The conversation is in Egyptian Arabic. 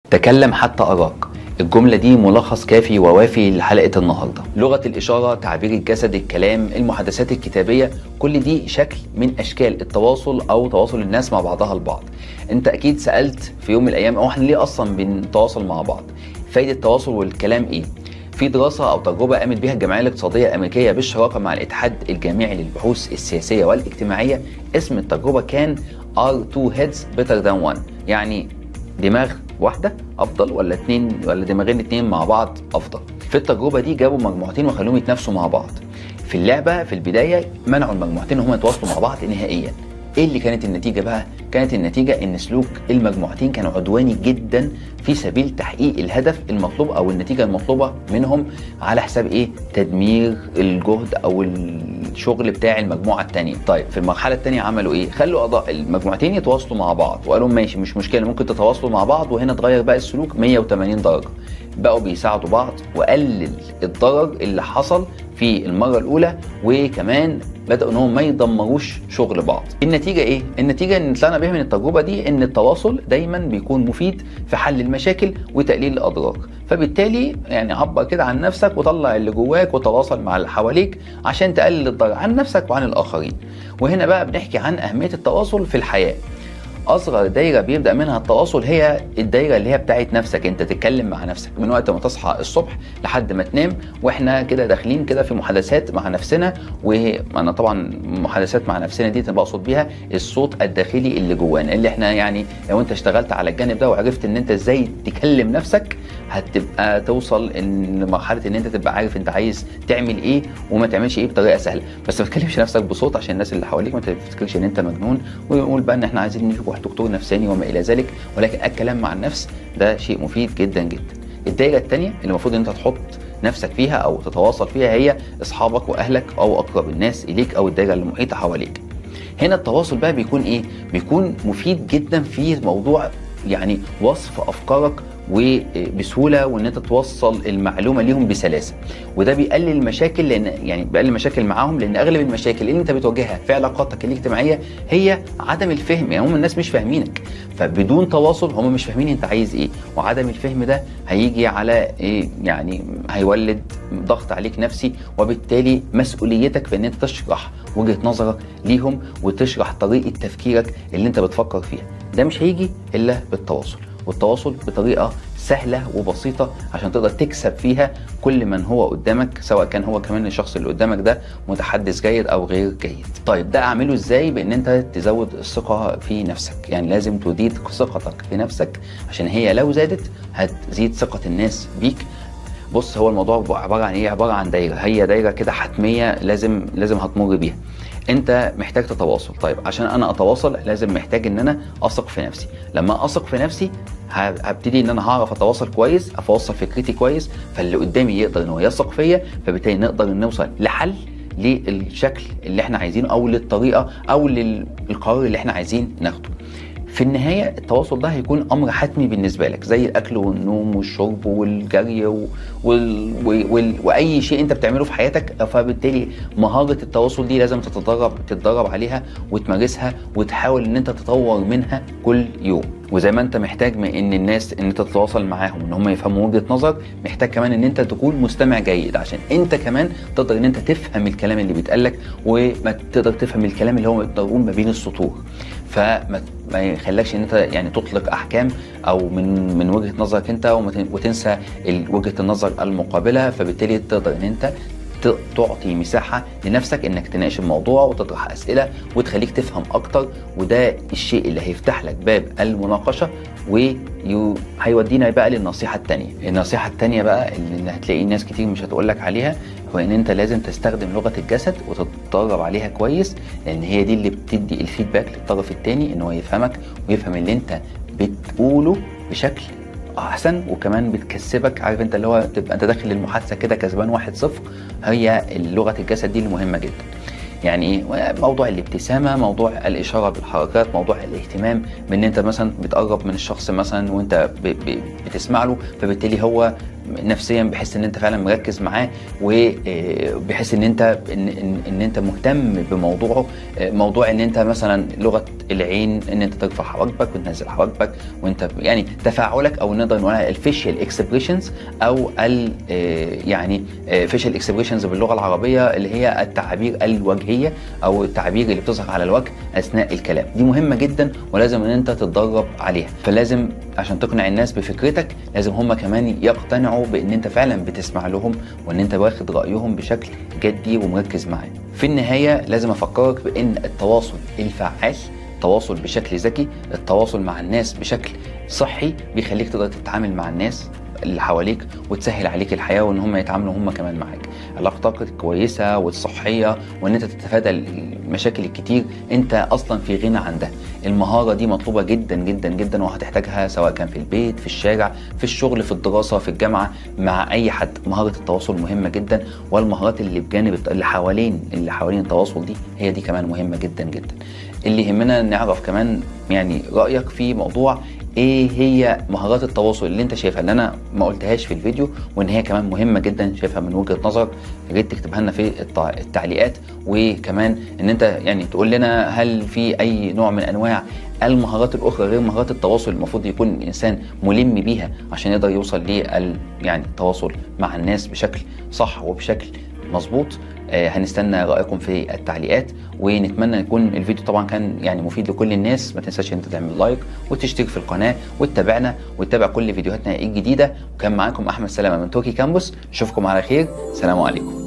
تكلم حتى أراك الجملة دي ملخص كافي ووافي لحلقة النهاردة لغة الإشارة تعبير الجسد الكلام المحادثات الكتابية كل دي شكل من أشكال التواصل أو تواصل الناس مع بعضها البعض أنت أكيد سألت في يوم من الأيام أو إحنا ليه أصلا بنتواصل مع بعض فايدة التواصل والكلام إيه في دراسة أو تجربة قامت بها الجمعية الاقتصادية الأمريكية بالشراكة مع الاتحاد الجامعي للبحوث السياسية والاجتماعية اسم التجربة كان R2 heads better than one يعني دماغ واحدة أفضل ولا اتنين ولا دماغين اتنين مع بعض أفضل في التجربة دي جابوا مجموعتين وخلوهم يتنافسوا مع بعض في اللعبة في البداية منعوا المجموعتين ان هم يتواصلوا مع بعض نهائيا ايه اللي كانت النتيجة بقى؟ كانت النتيجة ان سلوك المجموعتين كان عدواني جدا في سبيل تحقيق الهدف المطلوب او النتيجة المطلوبة منهم على حساب ايه؟ تدمير الجهد او الشغل بتاع المجموعة التانية طيب في المرحلة التانية عملوا ايه؟ خلوا أضاء المجموعتين يتواصلوا مع بعض وقالوا ماشي مش مشكلة ممكن تتواصلوا مع بعض وهنا تغير بقى السلوك 180 درجة بقوا بيساعدوا بعض وقلل الضرر اللي حصل في المرة الأولى وكمان بدأوا إنهم ما يدمروش شغل بعض. النتيجة إيه؟ النتيجة إن طلعنا بيها من التجربة دي إن التواصل دايما بيكون مفيد في حل المشاكل وتقليل الأضرار. فبالتالي يعني عبر كده عن نفسك وطلع اللي جواك وتواصل مع اللي حواليك عشان تقلل الضرر عن نفسك وعن الآخرين. وهنا بقى بنحكي عن أهمية التواصل في الحياة. اصغر دايره بيبدا منها التواصل هي الدايره اللي هي بتاعت نفسك انت تتكلم مع نفسك من وقت ما تصحى الصبح لحد ما تنام واحنا كده داخلين كده في محادثات مع نفسنا وانا طبعا محادثات مع نفسنا دي تبقى اقصد بيها الصوت الداخلي اللي جوانا اللي احنا يعني لو انت اشتغلت على الجانب ده وعرفت ان انت ازاي تكلم نفسك هتبقى توصل ان لمرحله ان انت تبقى عارف انت عايز تعمل ايه وما تعملش ايه بطريقه سهله بس ما تكلمش نفسك بصوت عشان الناس اللي حواليك ما تفتكرش ان انت مجنون ويقول بقى ان احنا عايزين نشوف دكتور نفساني وما الى ذلك ولكن الكلام مع النفس ده شيء مفيد جدا جدا الدائره الثانيه اللي المفروض ان انت تحط نفسك فيها او تتواصل فيها هي اصحابك واهلك او اقرب الناس اليك او الدائره المحيطه حواليك هنا التواصل بقى بيكون ايه بيكون مفيد جدا في موضوع يعني وصف افكارك وبسهوله وان انت توصل المعلومه ليهم بسلاسه وده بيقلل المشاكل لان يعني بيقلل المشاكل معاهم لان اغلب المشاكل اللي انت بتواجهها في علاقاتك الاجتماعيه هي عدم الفهم يعني هم الناس مش فاهمينك فبدون تواصل هم مش فاهمين انت عايز ايه وعدم الفهم ده هيجي على ايه يعني هيولد ضغط عليك نفسي وبالتالي مسؤوليتك في ان انت تشرح وجهه نظرك ليهم وتشرح طريقه تفكيرك اللي انت بتفكر فيها ده مش هيجي الا بالتواصل والتواصل بطريقه سهله وبسيطه عشان تقدر تكسب فيها كل من هو قدامك سواء كان هو كمان الشخص اللي قدامك ده متحدث جيد او غير جيد. طيب ده اعمله ازاي؟ بان انت تزود الثقه في نفسك، يعني لازم تزيد ثقتك في نفسك عشان هي لو زادت هتزيد ثقه الناس بيك بص هو الموضوع عباره عن ايه؟ عباره عن دايره، هي دايره كده حتميه لازم لازم هتمر بيها. انت محتاج تتواصل طيب عشان انا اتواصل لازم محتاج ان انا اثق في نفسي لما اثق في نفسي هبتدي ان انا هعرف اتواصل كويس افوصل فكرتي كويس فاللي قدامي يقدر ان هو يثق فيا فبالتالي نقدر نوصل لحل للشكل اللي احنا عايزينه او للطريقه او للقرار اللي احنا عايزين ناخده في النهايه التواصل ده هيكون امر حتمي بالنسبه لك زي الاكل والنوم والشرب والجري و... وال... وال... واي شيء انت بتعمله في حياتك فبالتالي مهاره التواصل دي لازم تتدرب تتدرب عليها وتمارسها وتحاول ان انت تطور منها كل يوم وزي ما انت محتاج من ان الناس ان انت تتواصل معاهم ان هم يفهموا وجهه نظرك محتاج كمان ان انت تكون مستمع جيد عشان انت كمان تقدر ان انت تفهم الكلام اللي بيتقال لك وما تقدر تفهم الكلام اللي هو يقول ما بين السطور فما ما يخليكش ان انت يعني تطلق احكام او من من وجهه نظرك انت وتنسى وجهه النظر المقابله فبالتالي تقدر ان انت تعطي مساحه لنفسك انك تناقش الموضوع وتطرح اسئله وتخليك تفهم اكتر وده الشيء اللي هيفتح لك باب المناقشه وهيودينا بقى للنصيحه الثانيه النصيحه الثانيه بقى اللي هتلاقي ناس كتير مش هتقول لك عليها هو ان انت لازم تستخدم لغه الجسد وتتدرب عليها كويس لان هي دي اللي بتدي الفيدباك للطرف الثاني ان هو يفهمك ويفهم اللي انت بتقوله بشكل احسن وكمان بتكسبك عارف انت اللي هو تبقى انت داخل المحادثه كده كسبان واحد صفر هي لغه الجسد دي اللي مهمه جدا يعني ايه موضوع الابتسامه موضوع الاشاره بالحركات موضوع الاهتمام بان انت مثلا بتقرب من الشخص مثلا وانت ب ب بتسمع له فبالتالي هو نفسيا بحيث ان انت فعلا مركز معاه وبحيث ان انت ان, إن, إن انت مهتم بموضوعه موضوع ان انت مثلا لغه العين ان انت ترفع حواجبك وتنزل حواجبك وانت يعني تفاعلك او نقدر نقول الفيشيال اكسبريشنز او ال يعني فيشيال اكسبريشنز باللغه العربيه اللي هي التعابير الوجهيه او التعابير اللي بتظهر على الوجه اثناء الكلام دي مهمه جدا ولازم ان انت تتدرب عليها فلازم عشان تقنع الناس بفكرتك لازم هم كمان يقتنعوا بان انت فعلا بتسمع لهم وان انت واخد رايهم بشكل جدي ومركز معاه في النهايه لازم افكرك بان التواصل الفعال التواصل بشكل ذكي التواصل مع الناس بشكل صحي بيخليك تقدر تتعامل مع الناس اللي حواليك وتسهل عليك الحياه وان هم يتعاملوا هم كمان معاك علاقتك الكويسه والصحيه وان انت تتفادى المشاكل الكتير انت اصلا في غنى عن ده المهاره دي مطلوبه جدا جدا جدا وهتحتاجها سواء كان في البيت في الشارع في الشغل في الدراسه في الجامعه مع اي حد مهاره التواصل مهمه جدا والمهارات اللي بجانب اللي حوالين اللي حوالين التواصل دي هي دي كمان مهمه جدا جدا اللي يهمنا نعرف كمان يعني رايك في موضوع ايه هي مهارات التواصل اللي انت شايفها اللي انا ما قلتهاش في الفيديو وان هي كمان مهمه جدا شايفها من وجهه نظرك يا ريت تكتبها لنا في التعليقات وكمان ان انت يعني تقول لنا هل في اي نوع من انواع المهارات الاخرى غير مهارات التواصل المفروض يكون الانسان ملم بيها عشان يقدر يوصل لل يعني التواصل مع الناس بشكل صح وبشكل مظبوط آه هنستنى رايكم في التعليقات ونتمنى يكون الفيديو طبعا كان يعني مفيد لكل الناس ما تنساش انت تعمل لايك وتشترك في القناه وتتابعنا وتتابع كل فيديوهاتنا الجديده وكان معاكم احمد سلامه من توكي كامبوس نشوفكم على خير سلام عليكم